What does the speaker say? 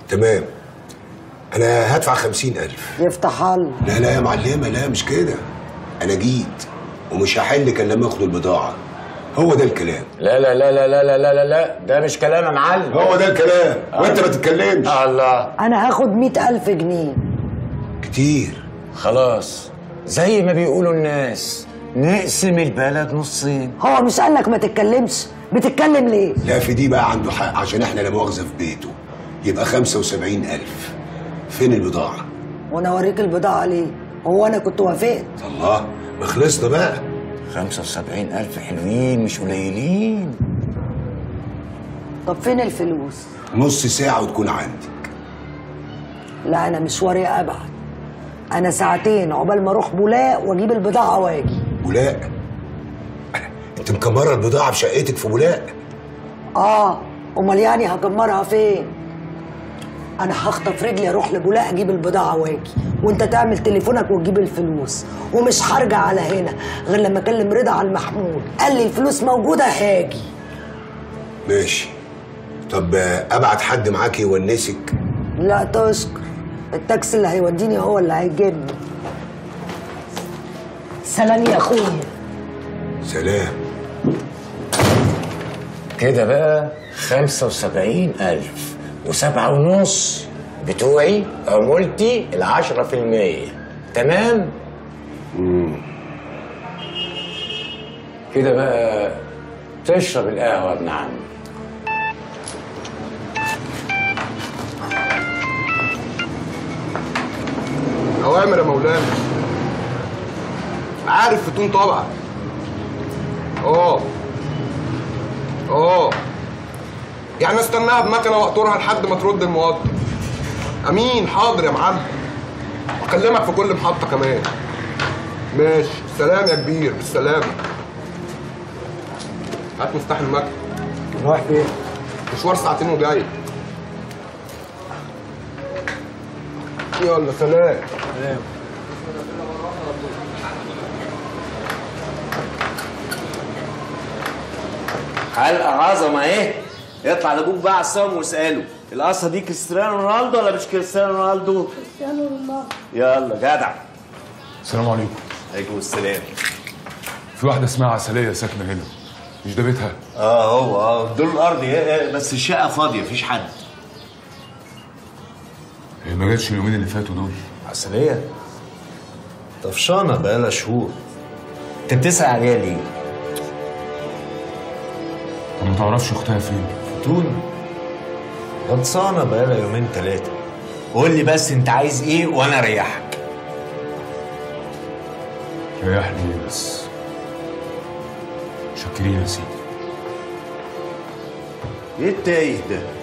تمام انا هدفع خمسين الف يفتح الله لا لا يا معلمه لا مش كده انا جيت ومش هحل كان لما اخد البضاعه هو ده الكلام لا لا لا لا لا لا لا لا لا ده مش كلام يا معلم هو ده الكلام وانت ما تتكلمش الله انا هاخد مئة الف جنيه كتير خلاص زي ما بيقولوا الناس نقسم البلد نصين هو مش قالك ما تتكلمش بتتكلم ليه لا في دي بقى عنده حق عشان احنا لا مؤاخذه في بيته يبقى خمسة وسبعين ألف فين البضاعة؟ وانا اوريك البضاعه ليه هو انا كنت وافقت الله ما خلصنا بقى 75 ألف حلوين مش قليلين طب فين الفلوس نص ساعة وتكون عندي لا انا مشواري ابعد انا ساعتين عقبال ما اروح بولاق واجيب البضاعه واجي بولاق انت مكمرة البضاعة في شقتك في بولاق اه امال يعني هكمرها فين انا هخطف رجلي اروح لبولاق اجيب البضاعه واجي وانت تعمل تليفونك وتجيب الفلوس ومش هرجع على هنا غير لما اكلم رضا على المحمول قال لي الفلوس موجوده هاجي ماشي طب آه، ابعت حد معاك يونسك لا تشكر التاكسي اللي هيوديني هو اللي هيجيبني سلام يا اخويا سلام كده بقى 75 ألف وسبعة ونص بتوعي عمولتي العشرة في المية تمام؟ كده بقى تشرب القهوة يا ابن عمي أوامر يا مولانا عارف فتون طبعا اه اه يعني استناها بمكنه واقطرها لحد ما ترد الموظف امين حاضر يا معلم اكلمك في كل محطه كمان ماشي سلام يا كبير بالسلامه هات مفتاح المكنه رايح فين؟ مشوار ساعتين وجاي يلا سلام حلقة عظمة ايه اطلع لابوك بقى على السما واسأله القصة دي كريستيانو رونالدو ولا مش كريستيانو رونالدو؟ كريستيانو رونالدو يلا جدع السلام عليكم عليكم السلام في واحدة اسمها عسلية ساكنة هنا مش ده بيتها؟ اه هو اه دول الارض إيه، إيه، بس الشقة فاضية مفيش حد هي ما جاتش اليومين اللي فاتوا دول عسلية طفشانة بقالها شهور انت بتسأل عليها ليه؟ طب ما تعرفش اختها فين؟ فتون غطسانة بقالها يومين تلاتة قول لي بس انت عايز ايه وانا اريحك ريحني ايه بس شاكرين يا سيدي ايه التايه ده؟